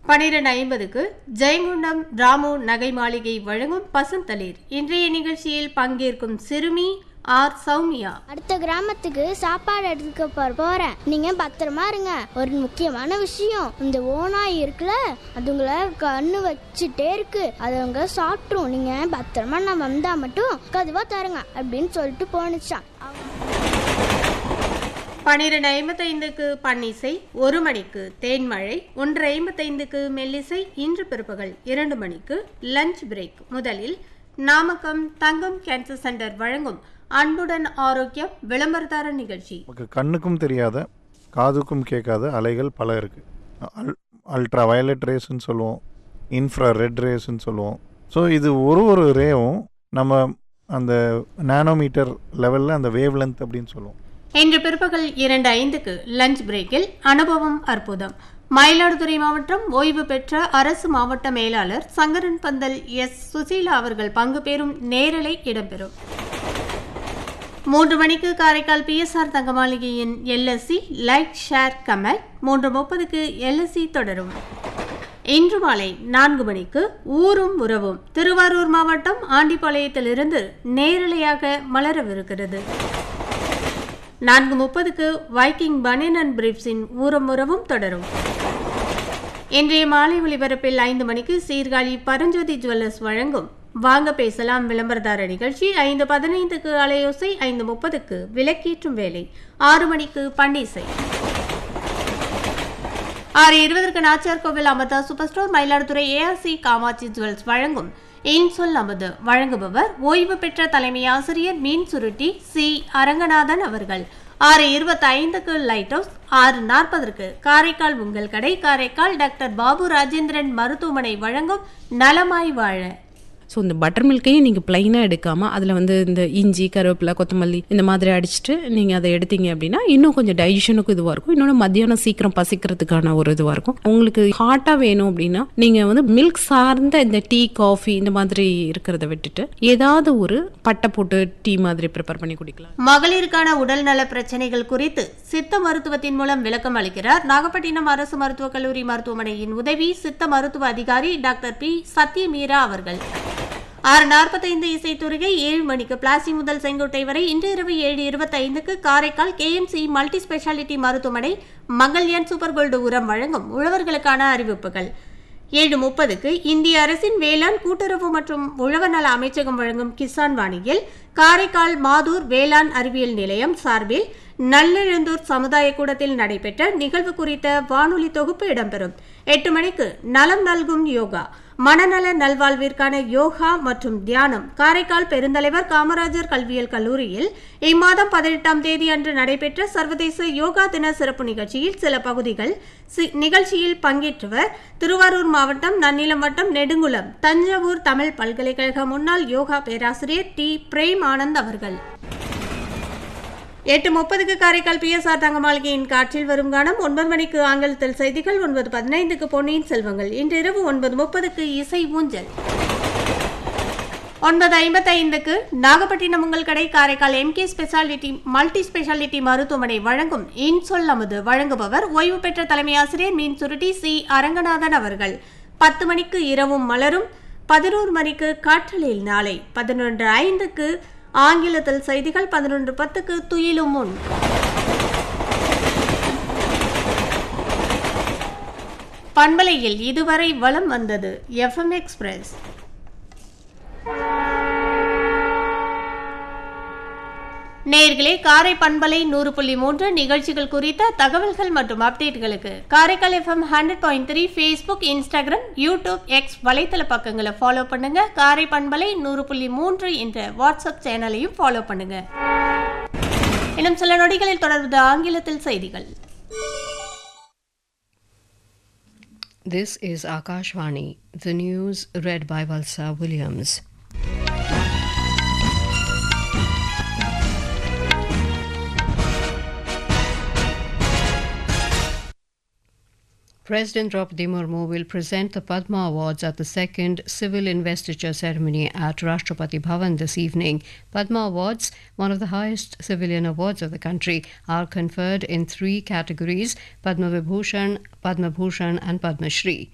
பனிரெண்டு ஐம்பதுக்கு ஜெயங்கொண்டம் ராமு நகை மாளிகை வழங்கும் பசுந்தளிர் இன்றைய நிகழ்ச்சியில் பங்கேற்கும் சிறுமி ஆர் சௌமியா அடுத்த கிராமத்துக்கு சாப்பாடு எடுத்துக்க போற- போறேன் நீங்க பத்திரமா இருங்க ஒரு முக்கியமான விஷயம் இந்த ஓனாய் இருக்குல்ல அதுங்களை கண்ணு வச்சுட்டே இருக்கு அதுங்க சாப்பிட்ரும் நீங்க பத்திரமா நான் வந்தா மட்டும் கதுவா தருங்க அப்படின்னு சொல்லிட்டு போனுச்சான் பனிரெண்டு ஐம்பத்தைந்துக்கு பன்னிசை ஒரு மணிக்கு தேன்மழை ஒன்று ஐம்பத்தைந்துக்கு மெல்லிசை இன்று பிற்பகல் இரண்டு மணிக்கு லஞ்ச் பிரேக் முதலில் நாமக்கம் தங்கம் கேன்சர் சென்டர் வழங்கும் அன்புடன் ஆரோக்கியம் விளம்பரதார நிகழ்ச்சி நமக்கு கண்ணுக்கும் தெரியாத காதுக்கும் கேட்காத அலைகள் பல இருக்குது அல் அல்ட்ரா வயலட் ரேஸ்ன்னு சொல்லுவோம் இன்ஃப்ரா ரெட் ரேஸ்ன்னு சொல்லுவோம் ஸோ இது ஒரு ஒரு ரேவும் நம்ம அந்த நானோமீட்டர் லெவலில் அந்த வேவ் லென்த் அப்படின்னு சொல்லுவோம் இன்று பிற்பகல் இரண்டு ஐந்துக்கு லஞ்ச் பிரேக்கில் அனுபவம் அற்புதம் மயிலாடுதுறை மாவட்டம் ஓய்வு பெற்ற அரசு மாவட்ட மேலாளர் சங்கரன் பந்தல் எஸ் சுசீலா அவர்கள் பங்கு பெறும் நேரலை இடம்பெறும் மூன்று மணிக்கு காரைக்கால் பிஎஸ்ஆர் தங்கமாளிகையின் எல்எஸ்சி லைக் ஷேர் கமெண்ட் மூன்று முப்பதுக்கு எல்எஸ்சி தொடரும் இன்று மாலை நான்கு மணிக்கு ஊரும் உறவும் திருவாரூர் மாவட்டம் ஆண்டிப்பாளையத்திலிருந்து நேரலையாக மலரவிருக்கிறது நான்கு முப்பதுக்கு வைக்கிங் பனியன் அண்ட் பிரீப்ஸின் ஊரம் உறவும் தொடரும் இன்றைய மாலை ஒளிபரப்பில் ஐந்து மணிக்கு சீர்காழி பரஞ்சோதி ஜுவல்லர்ஸ் வழங்கும் வாங்க பேசலாம் விளம்பரதார நிகழ்ச்சி ஐந்து பதினைந்துக்கு அலையோசை ஐந்து முப்பதுக்கு விளக்கேற்றும் வேலை ஆறு மணிக்கு பண்டிசை ஆறு இருபதற்கு நாச்சியார் கோவில் அமதா super store Mayiladuthurai ARC Kamatchi jewels வழங்கும் இன்சொல் அமுது வழங்குபவர் ஓய்வு பெற்ற தலைமை ஆசிரியர் மீன் சுருட்டி சி அரங்கநாதன் அவர்கள் ஆறு இருபத்தி ஐந்துக்கு லைட் ஹவுஸ் ஆறு நாற்பதற்கு காரைக்கால் உங்கள் கடை காரைக்கால் டாக்டர் பாபு ராஜேந்திரன் மருத்துவமனை வழங்கும் நலமாய் வாழ ஸோ இந்த பட்டர் மில்க்கையும் நீங்கள் ப்ளைனாக எடுக்காமல் அதில் வந்து இந்த இஞ்சி கருவேப்பிலை கொத்தமல்லி இந்த மாதிரி அடிச்சுட்டு நீங்கள் அதை எடுத்தீங்க அப்படின்னா இன்னும் கொஞ்சம் டைஜஷனுக்கும் இதுவாக இருக்கும் இன்னொன்று மத்தியானம் சீக்கிரம் பசிக்கிறதுக்கான ஒரு இதுவாக இருக்கும் உங்களுக்கு ஹாட்டாக வேணும் அப்படின்னா நீங்கள் வந்து மில்க் சார்ந்த இந்த டீ காஃபி இந்த மாதிரி இருக்கிறத விட்டுட்டு ஏதாவது ஒரு பட்டை போட்டு டீ மாதிரி ப்ரிப்பேர் பண்ணி குடிக்கலாம் மகளிருக்கான உடல்நல பிரச்சனைகள் குறித்து சித்த மருத்துவத்தின் மூலம் விளக்கம் அளிக்கிறார் நாகப்பட்டினம் அரசு மருத்துவக் கல்லூரி மருத்துவமனையின் உதவி சித்த மருத்துவ அதிகாரி டாக்டர் பி சத்யமீரா அவர்கள் ஆறு நாற்பத்தைந்து இசைத்துறைகை ஏழு மணிக்கு பிளாசி முதல் செங்கோட்டை வரை இன்று இரவு ஏழு இருபத்தைந்துக்கு காரைக்கால் கேஎம்சி மல்டி ஸ்பெஷாலிட்டி மருத்துவமனை மங்கல்யான் சூப்பர் கோல்டு உரம் வழங்கும் உழவர்களுக்கான அறிவிப்புகள் ஏழு முப்பதுக்கு இந்திய அரசின் வேளாண் கூட்டுறவு மற்றும் உழவர் நல அமைச்சகம் வழங்கும் கிசான் வாணியில் காரைக்கால் மாதூர் வேளாண் அறிவியல் நிலையம் சார்பில் நல்லெழுந்தூர் சமுதாய கூடத்தில் நடைபெற்ற நிகழ்வு குறித்த வானொலி தொகுப்பு இடம்பெறும் எட்டு மணிக்கு நலம் நல்கும் யோகா மனநல நல்வாழ்விற்கான யோகா மற்றும் தியானம் காரைக்கால் பெருந்தலைவர் காமராஜர் கல்வியியல் கல்லூரியில் இம்மாதம் பதினெட்டாம் தேதி அன்று நடைபெற்ற சர்வதேச யோகா தின சிறப்பு நிகழ்ச்சியில் சில பகுதிகள் சி- நிகழ்ச்சியில் பங்கேற்றவர் திருவாரூர் மாவட்டம் நன்னிலம் வட்டம் நெடுங்குளம் தஞ்சாவூர் தமிழ் பல்கலைக்கழக முன்னாள் யோகா பேராசிரியர் டி பிரேம் ஆனந்த் அவர்கள் எட்டு முப்பதுக்கு காரைக்கால் பிஎஸ்ஆர் தங்கமாளிகையின் காற்றில் வரும் கானம் ஒன்பது மணிக்கு ஆங்கிலத்தில் செய்திகள் ஒன்பது பதினைந்துக்கு பொன்னியின் செல்வங்கள் இன்று இரவு ஒன்பது முப்பதுக்கு இசை ஊஞ்சல் ஒன்பது ஐம்பத்தைந்துக்கு நாகப்பட்டினம் உங்கள் கடை Karaikal MK speciality multi speciality மருத்துவமனை வழங்கும் இன்சொல் அமுது வழங்குபவர் ஓய்வு பெற்ற தலைமை ஆசிரியர் மீன் சுருட்டி சி அரங்கநாதன் அவர்கள் பத்து மணிக்கு இரவும் மலரும் பதினோரு மணிக்கு காற்றலில் நாளை பதினொன்று ஐந்துக்கு ஆங்கிலத்தில் செய்திகள் பதினொன்று பத்துக்கு துயிலும் முன் பண்பலையில் இதுவரை வலம் வந்தது எஃப்எம் எக்ஸ்பிரஸ் நேர்களே காரை பண்பலை நூறு புள்ளி மூன்று நிகழ்ச்சிகள் குறித்த தகவல்கள் மற்றும் அப்டேட்களுக்கு Karaikal FM hundred point three Facebook Instagram YouTube X வலைத்தள பக்கங்களை ஃபாலோ பண்ணுங்க காரை பண்பலை நூறு புள்ளி மூன்று என்ற வாட்ஸ்அப் சேனலையும் ஃபாலோ பண்ணுங்க இன்னும் சில நொடிகளில் தொடர்வது ஆங்கிலத்தில் செய்திகள் This is Akashvani, the news read by Valsa Williams. President Draupadi Murmu will present the Padma Awards at the second civil investiture ceremony at Rashtrapati Bhavan this evening. Padma Awards, one of the highest civilian awards of the country, are conferred in three categories Padma Vibhushan, Padma Bhushan, and Padma Shri.